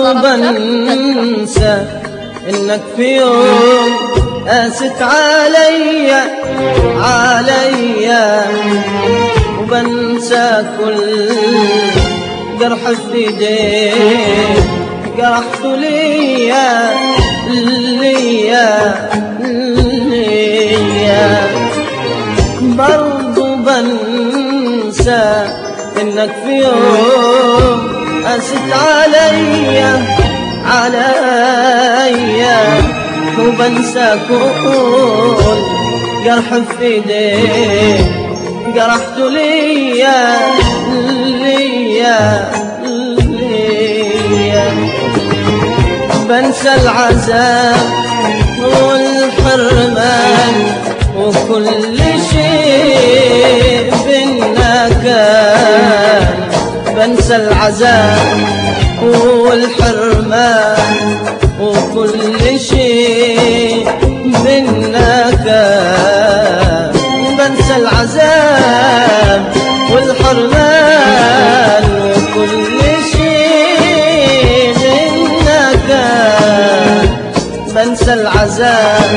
بنسى انك في يوم قاست عليا عليا وبنسى كل جرح في ايديك جرحته ليا ليا ليا برضو بنسى انك في يوم قست عليا عليا وبنسى كل جرح في ايديك جرحته ليا ليا ليا بنسى العذاب والحرمان وكل شيء بينا كان بنسى العذاب والحرمان وكل شيء بينا كان بنسى العذاب والحرمان وكل شيء بينا كان بنسى العذاب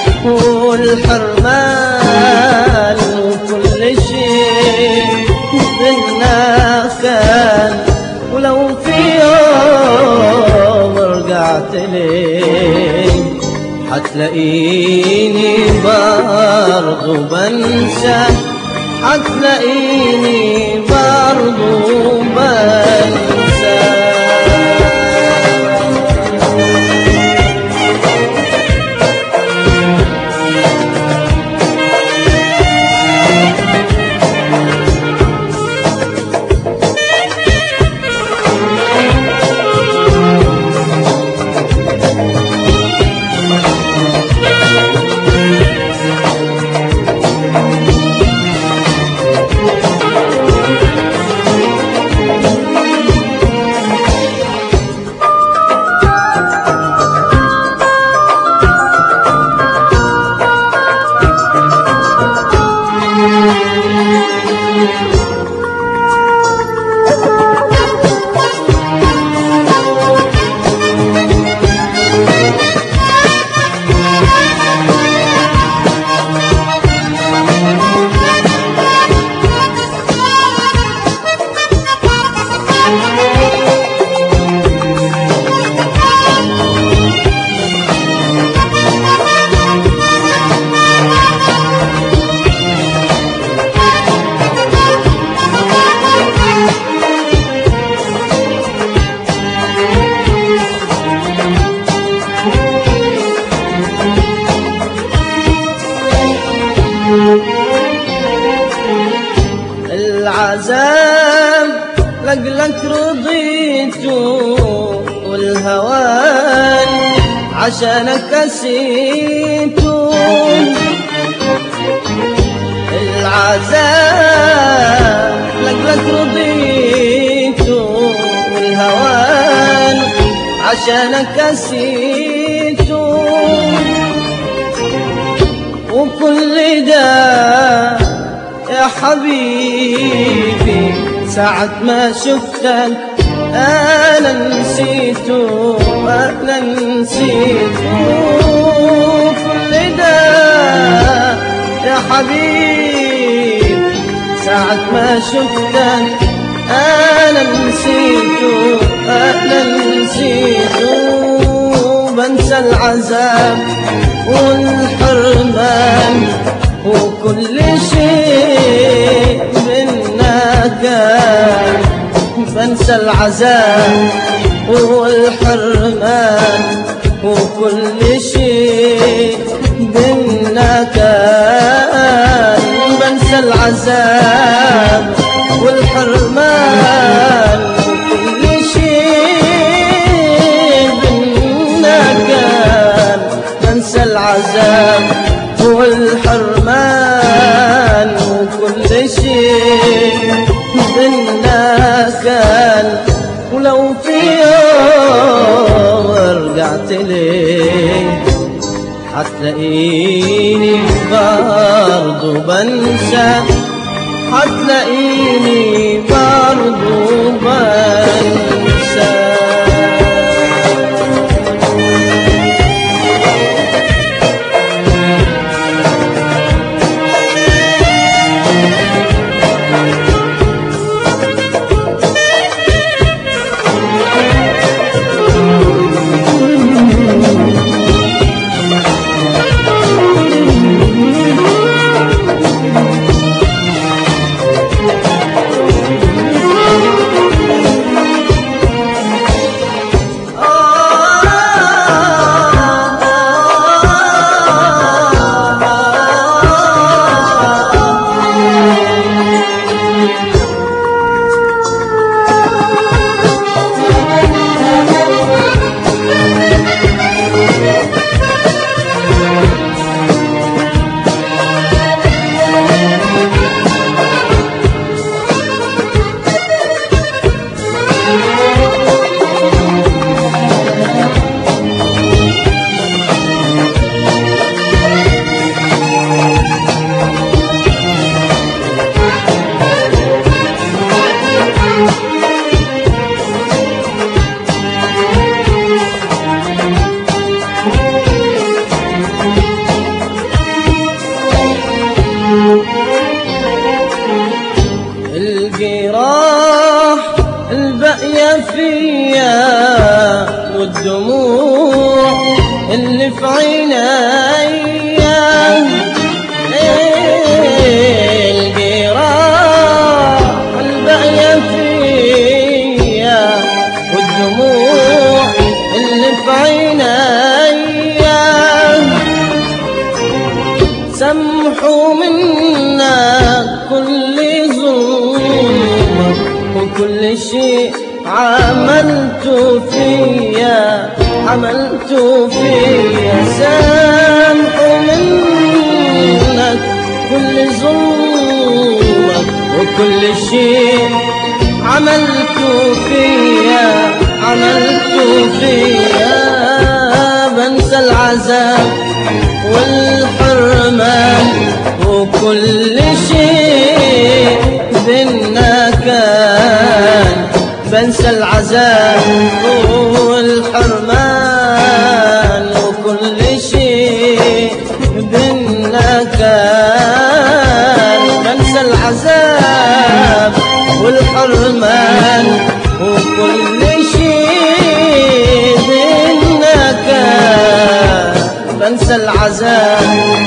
والحرمان وكل شيء بينا كان ولو في يوم رجعت ليه حتلاقيني برضو بنسى حتلاقيني برضو بنسى العذاب لقلك رضيت والهوان عشانك كسيت العذاب لقلك رضيت والهوان عشانك كسيت وكل ده يا حبيبي ساعة ما شفتك أنا نسيته أنا نسيته كل ده يا حبيبي ساعة ما شفتك أنا نسيته أنا نسيته بنسى العذاب والحرمان وكل شيء منا كان بنسى العذاب والحرمان وكل شيء منا كان بنسى العذاب والحرمان وكل شيء منا كان بنسى العذاب والحرمان وكل شيء منا كان ولو في يوم رجعت ليه حتلاقيني برضو بنسى حتلاقيني برضو بنسى فيا والدموع اللي في عينيا الجراح الباقية فيا والدموع اللي في عينيا سامحوا منا كل ظلمك وكل شيء عملت فيا عملت فيا سامحوا منك كل ظلمك وكل شيء عملت فيا عملت فيا بنسى العذاب والحرمان وكل شيء بينا كان بنسى العذاب والحرمان وكل شيء بينا كان بنسى العذاب والحرمان وكل شيء بينا كان بنسى العذاب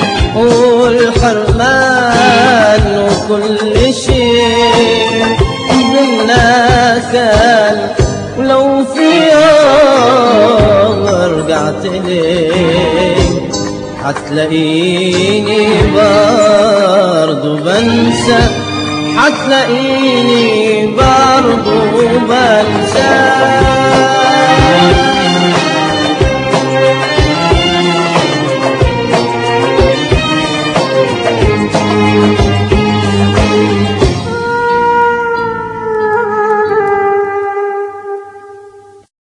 والحرمان وكل شيء منا كان ولو في يوم رجعت ليك حتلاقيني برضو بنسى حتلاقيني برضو بنسى